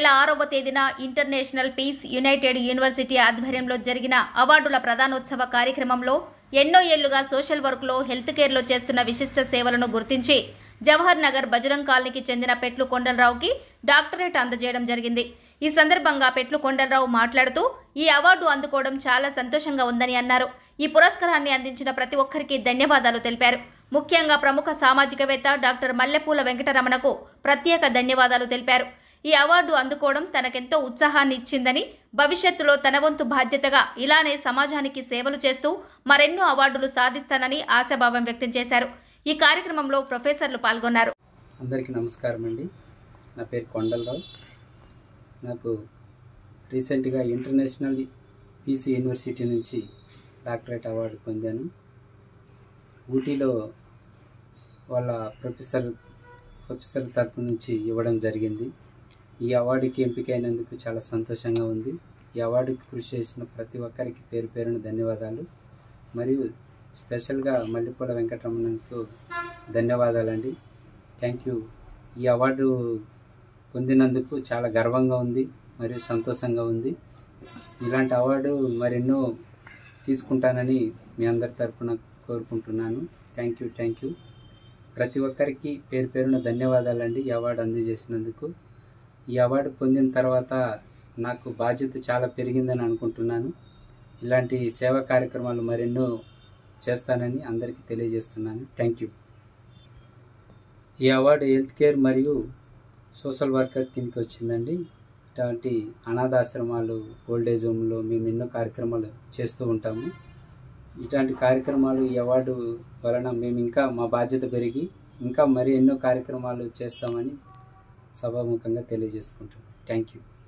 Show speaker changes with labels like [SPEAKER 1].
[SPEAKER 1] నెల ఆరవ తేదీన ఇంటర్నేషనల్ పీస్ యునైటెడ్ యూనివర్సిటీ ఆధ్వర్యంలో జరిగిన అవార్డుల ప్రధానోత్సవ కార్యక్రమంలో ఎన్నో ఏళ్లుగా సోషల్ వర్క్లో హెల్త్ కేర్లో చేస్తున్న విశిష్ట సేవలను గుర్తించి జవహర్ నగర్ బజరంగ్ కాలనీకి చెందిన పెట్లు కొండలరావుకి డాక్టరేట్ అందజేయడం జరిగింది ఈ సందర్భంగా పెట్లు కొండలరావు మాట్లాడుతూ ఈ అవార్డు అందుకోవడం చాలా సంతోషంగా ఉందని అన్నారు ఈ పురస్కారాన్ని అందించిన ప్రతి ఒక్కరికి ధన్యవాదాలు తెలిపారు ముఖ్యంగా ప్రముఖ సామాజికవేత్త డాక్టర్ మల్లెపూల వెంకటరమణకు ప్రత్యేక ధన్యవాదాలు తెలిపారు ఈ అవార్డు అందుకోవడం తనకెంతో ఉత్సాహాన్ని ఇచ్చిందని భవిష్యత్తులో తన వంతు బాధ్యతగా ఇలానే సమాజానికి సేవలు చేస్తూ మరెన్నో అవార్డులు సాధిస్తానని ఆశాభావం వ్యక్తం చేశారు ఈ కార్యక్రమంలో ప్రొఫెసర్లు పాల్గొన్నారు
[SPEAKER 2] అందరికీ నమస్కారం అండి నా పేరు కొండలరావు నాకు రీసెంట్గా ఇంటర్నేషనల్ పీసీ యూనివర్సిటీ నుంచి డాక్టరేట్ అవార్డు పొందాను ఊటీలో వాళ్ళ ప్రొఫెసర్ ప్రొఫెసర్ తరపు నుంచి ఇవ్వడం జరిగింది ఈ అవార్డుకి ఎంపికైనందుకు చాలా సంతోషంగా ఉంది ఈ అవార్డుకి కృషి చేసిన ప్రతి ఒక్కరికి పేరు పేరున ధన్యవాదాలు మరియు స్పెషల్గా మల్లెపూల వెంకటరమణకు ధన్యవాదాలండి థ్యాంక్ యూ ఈ అవార్డు పొందినందుకు చాలా గర్వంగా ఉంది మరియు సంతోషంగా ఉంది ఇలాంటి అవార్డు మరెన్నో తీసుకుంటానని మీ అందరి తరపున కోరుకుంటున్నాను థ్యాంక్ యూ థ్యాంక్ యూ ప్రతి ఒక్కరికి పేరు పేరున ధన్యవాదాలండి ఈ అవార్డు అందజేసినందుకు ఈ అవార్డు పొందిన తర్వాత నాకు బాధ్యత చాలా పెరిగిందని అనుకుంటున్నాను ఇలాంటి సేవా కార్యక్రమాలు మరెన్నో చేస్తానని అందరికీ తెలియజేస్తున్నాను థ్యాంక్ యూ ఈ అవార్డు హెల్త్ కేర్ మరియు సోషల్ వర్కర్ కిందకి వచ్చిందండి ఇట్లాంటి అనాథాశ్రమాలు ఓల్డేజ్ హోమ్లో మేము ఎన్నో కార్యక్రమాలు చేస్తూ ఉంటాము ఇట్లాంటి కార్యక్రమాలు ఈ అవార్డు వలన మేము ఇంకా మా బాధ్యత పెరిగి ఇంకా మరి ఎన్నో కార్యక్రమాలు చేస్తామని సభాముఖంగా తెలియజేసుకుంటాం థ్యాంక్ యూ